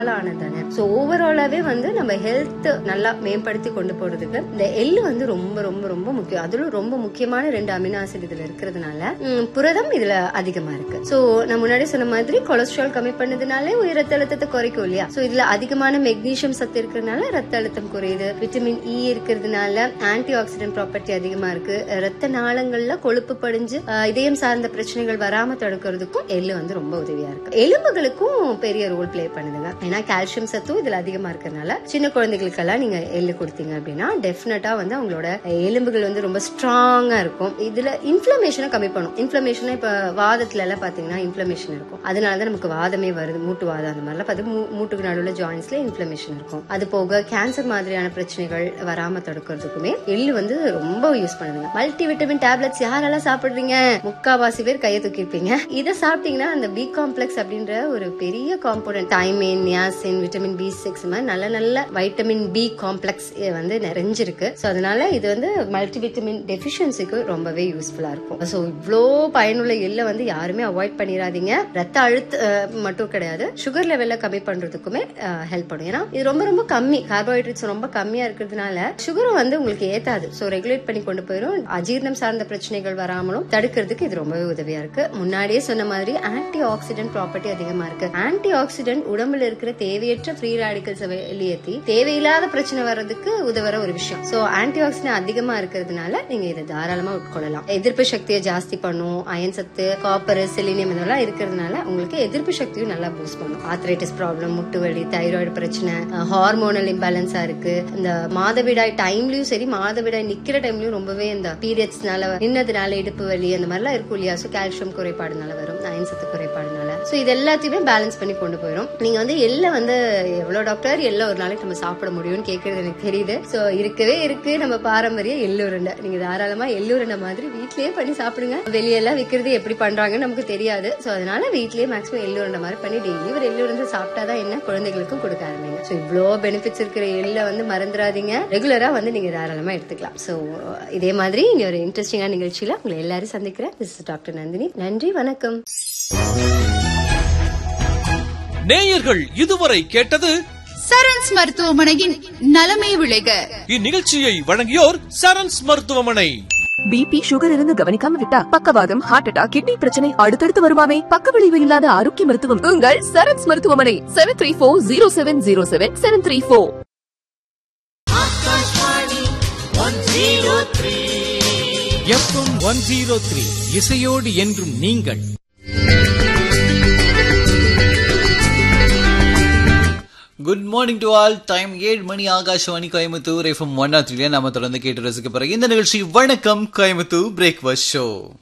ஆனதானே so ஓவராலாவே வந்து நம்ம health நல்லா மேம்படுத்தி கொண்டு போறதுக்கு இந்த எள்ளு வந்து ரொம்ப ரொம்ப ரொம்ப முக்கியம் அதிலும் ரொம்ப முக்கியமான ரெண்டு அமினோ ஆசிட் இதுல இருக்கிறதுனால ம், புரதம் இதுல அதிகமா இருக்கு சோ நான் முன்னாடி சொன்ன மாதிரி கொலஸ்ட்ரால் கம்மி பண்ணதுனாலே உயர் ரத்த அழுத்தத்தை குறைக்கும் இல்லையா சோ இதுல அதிகமான மெக்னீசியம் சத்து இருக்கிறதுனால ரத்த அழுத்தம் குறையுது விட்டமின் இ இருக்கிறதுனால ஆன்டி ஆக்சிடென்ட் ப்ராப்பர்ட்டி அதிகமா இருக்கு ரத்த நாளங்கள்ல கொழுப்பு படிஞ்சு அஹ், இதயம் சார்ந்த பிரச்சனைகள் வராம தடுக்கிறதுக்கும் எள்ளு வந்து ரொம்ப உதவியா இருக்கு எலும்புகளுக்கும் பெரிய ரோல் ப்ளே பண்ணுதுங்க ஏன்னா கால்சியம் சத்தும் இதுல அதிகமா இருக்கிறதுனால சின்ன குழந்தைகளுக்கெல்லாம் நீங்க எள்ளு கொடுத்தீங்க அப்படின்னா டெஃபினட்டா வந்து அவங்களோட எலும்புகள் வந்து ரொம்ப ஸ்ட்ராங்கா இருக்கும் இதுல இன்ஃபிளமேஷனை கம்மி பண்ணும் இன்ஃபிளமேஷனா இப்ப வாதத்துல எல்லாம் பாத்தீங்கன்னா இன்ஃபிளமேஷன் இருக்கும் அதனாலதான் நமக்கு வாதமே வருது மூட்டு வாதம் அந்த மாதிரிலாம் பார்த்து மூ- மூட்டுக்கு நடுவுல ஜாயின்ஸ்ல இன்ஃபிளமேஷன் இருக்கும் அது போக கேன்சர் மாதிரியான பிரச்சனைகள் வராம தடுக்கிறதுக்குமே எள்ளு வந்து ரொம்ப யூஸ் பண்ணுதுங்க மல்டி விட்டமின் டேப்லெட்ஸ் யாரெல்லாம் சாப்பிடுறீங்க முக்காவாசி பேர் கையை தூக்கிருப்பீங்க இதை சாப்பிட்டீங்கன்னா அந்த பி காம்ப்ளெக்ஸ் அப்படின்ற ஒரு பெரிய component thiamine niacin vitamin B six மாதிரி நல்ல நல்ல வைட்டமின் பி காம்ப்ளெக்ஸ் வந்து நிறைஞ்சிருக்கு ஸோ அதனால இது வந்து மல்டி விட்டமின் டெஃபிஷியன்சிக்கு ரொம்பவே யூஸ்ஃபுல்லா இருக்கும் ஸோ இவ்வளோ பயனுள்ள எள்ளை வந்து யாருமே அவாய்ட் பண்ணிடாதீங்க ரத்த அழுத்த அஹ், மட்டும் கிடையாது சுகர் லெவல்ல கம்மி பண்றதுக்குமே ஹெல்ப் பண்ணும் ஏன்னா இது ரொம்ப ரொம்ப கம்மி கார்போஹைட்ரேட்ஸ் ரொம்ப கம்மியா இருக்கிறதுனால சுகரும் வந்து உங்களுக்கு ஏத்தாது ஸோ ரெகுலேட் பண்ணி கொண்டு போயிடும் அஜீரணம் சார்ந்த பிரச்சனைகள் வராமலும் தடுக்கிறதுக்கு இது ரொம்பவே உதவியா இருக்கு முன்னாடியே சொன்ன மாதிரி ஆன்டி ஆக்சிடென்ட் ப்ராப்பர்ட்டி அதிகமா இருக்கு ஆன்டி ஆக்சிடென்ட் உடம்புல இருக்கிற தேவையற்ற ஃப்ரீ ரேடிக்கல்ஸ் வெளியேற்றி தேவையில்லாத பிரச்சனை வர்றதுக்கு உதவுற ஒரு விஷயம் சோ ஆன்டி ஆக்சிடென்ட் அதிகமா இருக்கிறதுனால நீங்க இதை தாராளமா உட்கொள்ளலாம் எதிர்ப்பு சக்தியை ஜாஸ்தி பண்ணும் அயன் சத்து காப்பர் செலினியம் இதெல்லாம் இருக்கிறதுனால உங்களுக்கு எதிர்ப்பு சக்தியும் நல்லா பூஸ்ட் பண்ணும் ஆத்ரைட்டிஸ் ப்ராப்ளம் முட்டு வலி தைராய்டு பிரச்சனை ஹார்மோனல் இம்பேலன்ஸா இருக்கு இந்த மாதவிடாய் டைம்லயும் சரி மாதவிடாய் நிக்கிற டைம்லயும் ரொம்பவே இந்த பீரியட்ஸ்னால நின்னதுனால இடுப்பு வலி அந்த மாதிரிலாம் இருக்கும் இல்லையா ஸோ கால்சியம் குறைபாடுனால வரும் அயன் சத்து குறைபாடுனால ஸோ இது எல்லாத்தையுமே பேலன்ஸ் பண்ணி கொண்டு போயிடும் நீங்க வந்து எள்ள வந்து எவ்வளவு டாக்டர் எள்ள ஒரு நாளைக்கு நம்ம சாப்பிட முடியும்னு கேட்கறது எனக்கு தெரியுது ஸோ இருக்கவே இருக்கு நம்ம பாரம்பரிய எள்ளு உருண்டை நீங்க தாராளமா எள்ளு உருண்டை மாதிரி வீட்லயே பண்ணி சாப்பிடுங்க வெளியெல்லாம் விற்கிறது எப்படி பண்றாங்கன்னு நமக்கு தெரியாது ஸோ அதனால வீட்லயே மேக்ஸிமம் எள்ளு உருண்டை மாதிரி பண்ணி டெய்லி ஒரு எள்ளு உருண்டை சாப்பிட்டாதான் என்ன குழந்தைகளுக்கும் கொடுக்க ஆரம்பிங்க ஸோ இவ்வளோ பெனிஃபிட்ஸ் இருக்கிற எள்ளை வந்து மறந்துடாதீங்க ரெகுலரா வந்து நீங்க தாராளமா எடுத்துக்கலாம் ஸோ இதே மாதிரி இங்க ஒரு இன்ட்ரெஸ்டிங்கான நிகழ்ச்சியில உங்களை எல்லாரும் சந்திக்கிறேன் திஸ் டாக்டர் நந்தினி நன்றி வணக்கம் நேயர்கள் இதுவரை கேட்டது சரண்ஸ் மருத்துவமனையின் நலமே விளைக இந்நிகழ்ச்சியை வழங்கியோர் சரண்ஸ் மருத்துவமனை பிபி சுகர் இருந்து கவனிக்காம விட்டா பக்கவாதம் ஹார்ட் அட்டாக் கிட்னி பிரச்சனை அடுத்தடுத்து வருமாமே பக்க விளைவு இல்லாத ஆரோக்கிய மருத்துவம் உங்கள் சரண்ஸ் மருத்துவமனை seven three four zero seven zero seven seven three four FM one zero three இசையோடு என்றும் நீங்கள் good morning to all time ஏழு மணி Akashvani Coimbatore FM one or த்ரீல நம்ம தொடர்ந்து கேட்டு ரசிக்க போறோம் இந்த நிகழ்ச்சி வணக்கம் கோயம்புத்தூர் பிரேக்ஃபாஸ்ட் ஷோ